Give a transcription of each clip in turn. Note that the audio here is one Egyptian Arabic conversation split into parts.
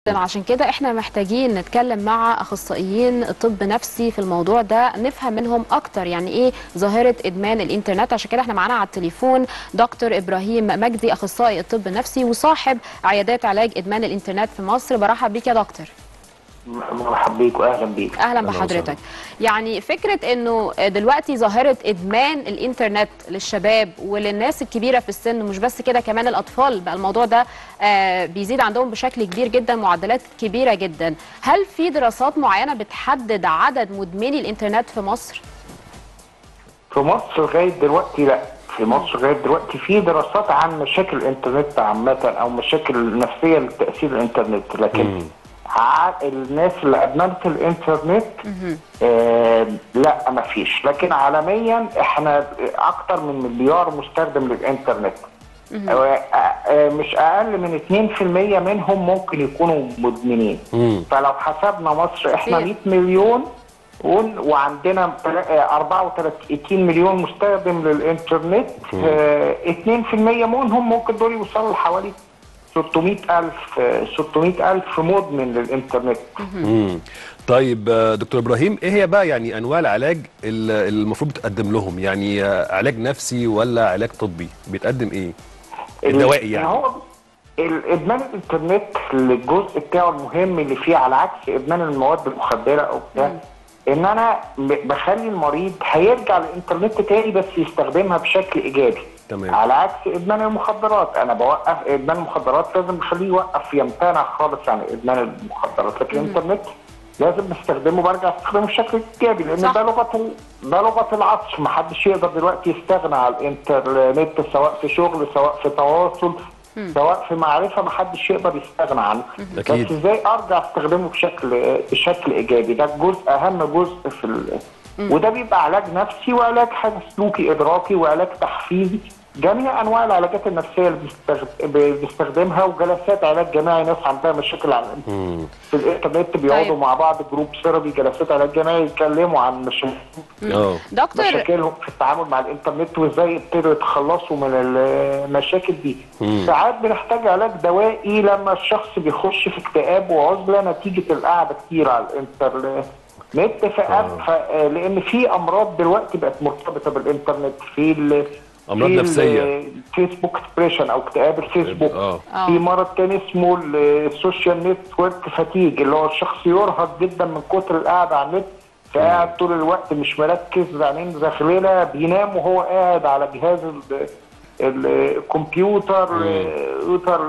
عشان كده احنا محتاجين نتكلم مع اخصائيين طب نفسي في الموضوع ده نفهم منهم اكتر يعني ايه ظاهره ادمان الانترنت عشان كده احنا معانا على التليفون دكتور ابراهيم مجدي اخصائي الطب النفسي وصاحب عيادات علاج ادمان الانترنت في مصر برحب بيك يا دكتور مرحب بيك واهلا بيك اهلا بحضرتك يعني فكره انه دلوقتي ظاهره ادمان الانترنت للشباب وللناس الكبيره في السن مش بس كده كمان الاطفال بقى الموضوع ده آه بيزيد عندهم بشكل كبير جدا معدلات كبيره جدا هل في دراسات معينه بتحدد عدد مدمني الانترنت في مصر في مصر لغايه دلوقتي لا في مصر لغايه دلوقتي في دراسات عن مشاكل الانترنت عامه او مشاكل نفسيه لتاثير الانترنت لكن مم. ع- الناس اللي ادمنت الانترنت آه لا ما فيش لكن عالميا احنا اكتر من مليار مستخدم للانترنت آه، آه، مش اقل من 2% منهم ممكن يكونوا مدمنين مم. فلو حسبنا مصر احنا كتير. 100 مليون ون- وعندنا تل- آه، 34 مليون مستخدم للانترنت آه، 2% منهم ممكن دول يوصلوا لحوالي 600 ألف 600 ألف مدمن للإنترنت مم. طيب آه، دكتور ابراهيم ايه هي بقى يعني انواع العلاج ال- المفروض تقدم لهم يعني آه، علاج نفسي ولا علاج طبي بيتقدم ايه الدوائي يعني هو الادمان الانترنت الجزء بتاعه المهم اللي فيه على عكس ادمان المواد المخدره او بتاع ان انا ب- بخلي المريض هيرجع للانترنت تاني بس يستخدمها بشكل ايجابي تمام. على عكس ادمان المخدرات انا بوقف ادمان المخدرات لازم اخليه يوقف يمتنع خالص عن ادمان المخدرات لكن الانترنت لازم نستخدمه برجع استخدمه بشكل ايجابي لان صح. ده لغه ال- ده لغه العصر ما حدش يقدر دلوقتي يستغنى عن الانترنت سواء في شغل سواء في تواصل سواء في معرفه ما حدش يقدر يستغنى عنه أكيد. بس ازاي ارجع استخدمه بشكل بشكل ايجابي ده جزء اهم جزء في ال... وده بيبقى علاج نفسي وعلاج حاجه سلوكي ادراكي وعلاج تحفيزي جميع انواع العلاجات النفسيه اللي بيستخد- بيستخدمها وجلسات علاج جماعي ناس عندها مشاكل على مم. في الانترنت بيقعدوا طيب. مع بعض جروب ثيرابي جلسات علاج جماعي يتكلموا عن مشاكل اه دكتور مشاكلهم في التعامل مع الانترنت وازاي يبتدوا يتخلصوا من المشاكل دي مم. ساعات بنحتاج علاج دوائي لما الشخص بيخش في اكتئاب وعزله نتيجه القعده كتير على الانترنت فأب ف... لان في امراض دلوقتي بقت مرتبطه بالانترنت في ال... أمراض في ال- نفسية. الفيسبوك اكسبريشن او اكتئاب الفيسبوك اه آه. في مرض تاني اسمه ال- السوشيال نتورك فاتيج اللي هو الشخص يرهق جدا من كتر القعده على النت فقاعد طول الوقت مش مركز عينين زغلله بينام وهو قاعد على جهاز ال- ال- الكمبيوتر يوتر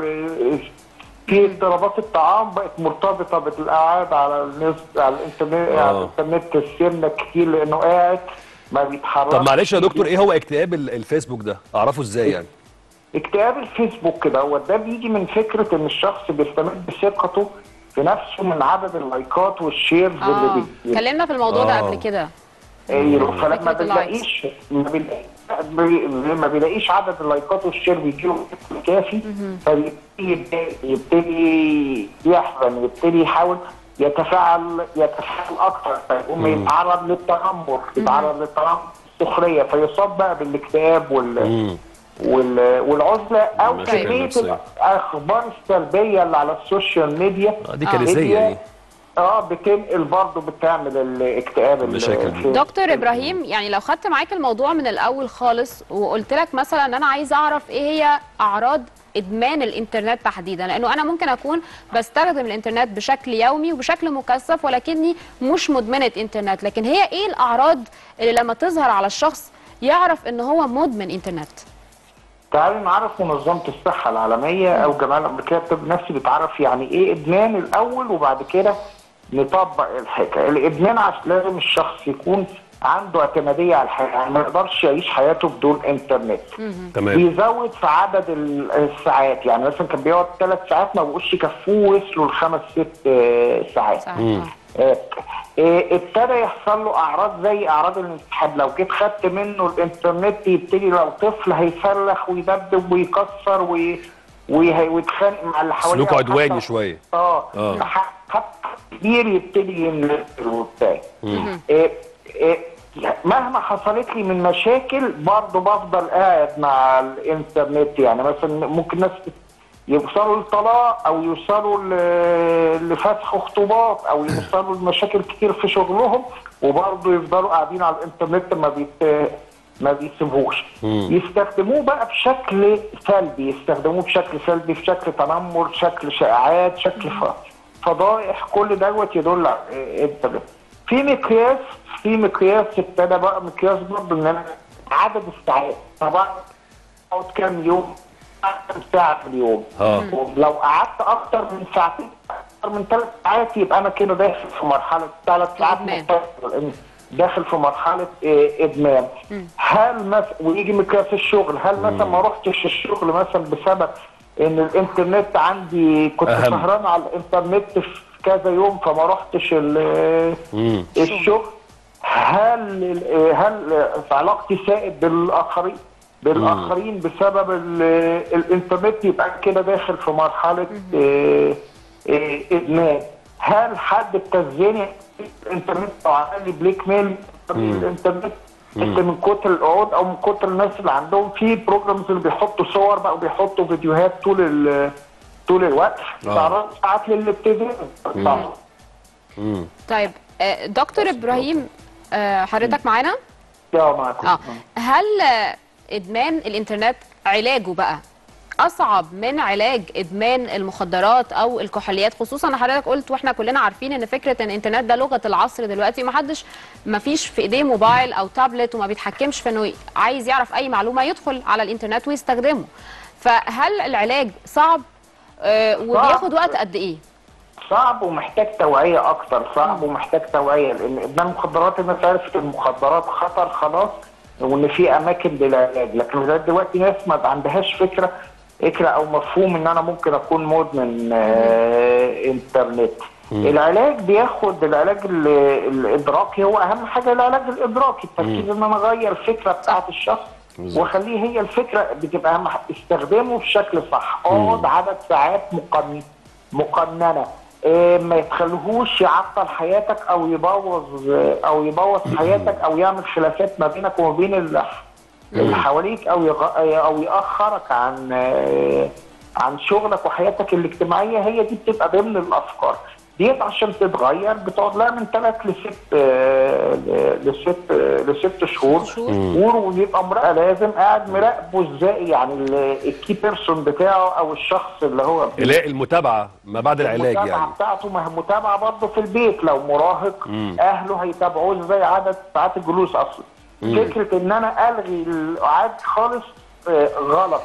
في اضطرابات الطعام بقت مرتبطه بالقعاد على النت على الانترنت آه. على الانترنت السمنه كتير لانه قاعد ما بيتحركش طب معلش يا دكتور ايه هو اكتئاب ال- الفيسبوك ده اعرفه ازاي يعني اكتئاب الفيسبوك دوت ده بيجي من فكره ان الشخص بيستمد ثقته في نفسه من عدد اللايكات والشيرز اه اللي بي- اتكلمنا في الموضوع ده آه. قبل كده ايوه فلما فكرة بيلاقيش ما بيلاقيش بي- ما بيلاقيش عدد اللايكات والشير بيجيله كافي فبيبتدي يتضايق، يبتدي يحزن يبتدي يحاول يتفاعل يتفاعل اكتر فيقوم يتعرض للتنمر يتعرض للتنمر السخريه فيصاب بقى بالاكتئاب وال مم. وال- والعزله او المشاكل كميه النفسية. الاخبار السلبيه اللي على السوشيال ميديا آه، دي كارثيه هي- دي اه بتنقل برضه بتعمل الاكتئاب المشاكل دي. في- دكتور ابراهيم يعني لو خدت معاك الموضوع من الاول خالص وقلت لك مثلا ان انا عايز اعرف ايه هي اعراض ادمان الانترنت تحديدا لانه انا ممكن اكون بستخدم الانترنت بشكل يومي وبشكل مكثف ولكني مش مدمنه انترنت لكن هي ايه الاعراض اللي لما تظهر على الشخص يعرف ان هو مدمن انترنت تعالوا نعرف منظمة الصحة العالمية أو الجمعية الأمريكية للطب النفسي بتعرف يعني إيه إدمان الأول وبعد كده نطبق الحكاية الإدمان عشان لازم الشخص يكون عنده اعتمادية على الحياة يعني ما يقدرش يعيش حياته بدون إنترنت تمام بيزود في عدد ال- الساعات يعني مثلا كان بيقعد ثلاث ساعات ما بقوش يكفوه وصلوا لخمس ست آه، ساعات صح مم. آه. آه، آه، ابتدى يحصل له اعراض زي اعراض الانسحاب لو جيت خدت منه الانترنت يبتدي لو طفل هيصرخ ويدبدب ويكسر وي... وي... ويتخانق مع اللي حواليه سلوكه أو عدواني حتى- شويه اه آه. ح- حتى كبير يبتدي ينزل وبتاع آه، آه، مهما حصلت لي من مشاكل برضه بفضل قاعد مع الانترنت يعني مثلا ممكن ناس يوصلوا للطلاق او يوصلوا ل- لفتح خطوبات او يوصلوا لمشاكل كتير في شغلهم وبرضه يفضلوا قاعدين على الانترنت ما بيت ما بيسيبوش يستخدموه بقى بشكل سلبي يستخدموه بشكل سلبي في شكل تنمر شكل شائعات شكل ف- فضائح كل دوت يدل على الانترنت في مقياس في مقياس ابتدى بقى مقياس برضه ان انا عدد الساعات طبعا اقعد كام يوم كام ساعه في اليوم اه ولو قعدت اكتر من ساعتين اكتر من ثلاث ساعات يبقى انا كده داخل في مرحله ثلاث ساعات إدمان. متصلة. داخل في مرحله إيه، ادمان هل مثلا ويجي مقياس الشغل هل مثلا ما رحتش الشغل مثلا بسبب ان الانترنت عندي كنت أهم. سهران على الانترنت في كذا يوم فما رحتش ال- مم. الشغل هل هل في علاقتي سائد بالاخرين بالاخرين بسبب ال- الانترنت يبقى كده داخل في مرحله آه، آه، ادمان هل حد ابتزني الانترنت او عمل لي بليك ميل من الانترنت انت من كتر القعود او من كتر الناس اللي عندهم في بروجرامز اللي بيحطوا صور بقى وبيحطوا فيديوهات طول ال- طول الوقت آه. تعرض ساعات للابتزاز طبعا مم. طيب آه، دكتور ابراهيم آه، حضرتك معانا يا معاكم اه هل آه، ادمان الانترنت علاجه بقى اصعب من علاج ادمان المخدرات او الكحوليات خصوصا ان حضرتك قلت واحنا كلنا عارفين ان فكره ان الانترنت ده لغه العصر دلوقتي ما حدش ما فيش في ايديه موبايل او تابلت وما بيتحكمش في انه عايز يعرف اي معلومه يدخل على الانترنت ويستخدمه فهل العلاج صعب آه، وبياخد وقت قد ايه صعب ومحتاج توعية أكتر صعب ومحتاج توعية لأن إدمان المخدرات الناس عرفت المخدرات خطر خلاص وإن في أماكن للعلاج لكن لغاية دلوقتي ناس ما عندهاش فكرة فكرة أو مفهوم إن أنا ممكن أكون مدمن آه إنترنت العلاج بياخد العلاج ال- الإدراكي هو أهم حاجة العلاج الإدراكي التركيز إن أنا أغير الفكرة بتاعت الشخص بالظبط. واخليه هي الفكرة بتبقى أهم حاجة استخدامه بشكل صح اقعد عدد ساعات مقنن مقننه إيه ما يتخليهوش يعطل حياتك او يبوظ او يبوظ حياتك او يعمل خلافات ما بينك وما بين اللي اللي حواليك او يغ... او ياخرك عن آه، عن شغلك وحياتك الاجتماعيه هي دي بتبقى ضمن الافكار ديت عشان تتغير بتقعد لها من ثلاث لست آه، لست لست شهور شهور. شهور ويبقى امرأة لازم قاعد مراقبه ازاي يعني الكي بيرسون بتاعه او الشخص اللي هو يلاقي المتابعه ما بعد العلاج المتابعة يعني بتاعته ما هي متابعة برضه في البيت لو مراهق اهله هيتابعوه ازاي عدد ساعات الجلوس اصلا فكرة ان انا الغي القعاد خالص آه، غلط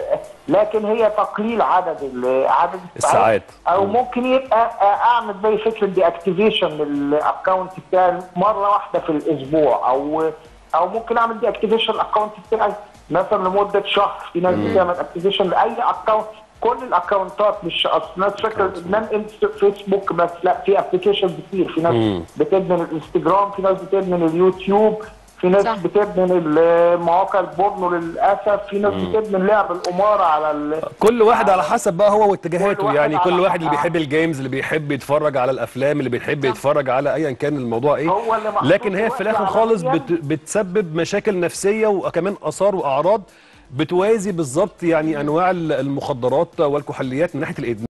لكن هي تقليل عدد ال- عدد الساعات. او ممكن يبقى آه، اعمل زي فكره دي اكتيفيشن للاكونت بتاعي مره واحده في الاسبوع او او ممكن اعمل دي اكتيفيشن الاكونت بتاعي مثلا لمده شهر في ناس بتعمل اكتيفيشن لاي اكونت كل الاكونتات مش اصل ناس فاكره ادمان انست- فيسبوك بس لا في ابلكيشن كتير في ناس مم. بتدمن الانستجرام في ناس بتدمن اليوتيوب في ناس صح. بتدمن المواقع البورنو للاسف في ناس بتدمن لعب القمار على ال... كل واحد على حسب بقى هو كل واتجاهاته واحد يعني كل على واحد اللي حسب. بيحب الجيمز اللي بيحب يتفرج على الافلام اللي بيحب صح. يتفرج على ايا كان الموضوع ايه هو اللي محطوط لكن هي في دلوقتي الاخر خالص عالمياً. بت بتسبب مشاكل نفسيه وكمان اثار واعراض بتوازي بالظبط يعني انواع المخدرات والكحوليات من ناحيه الادمان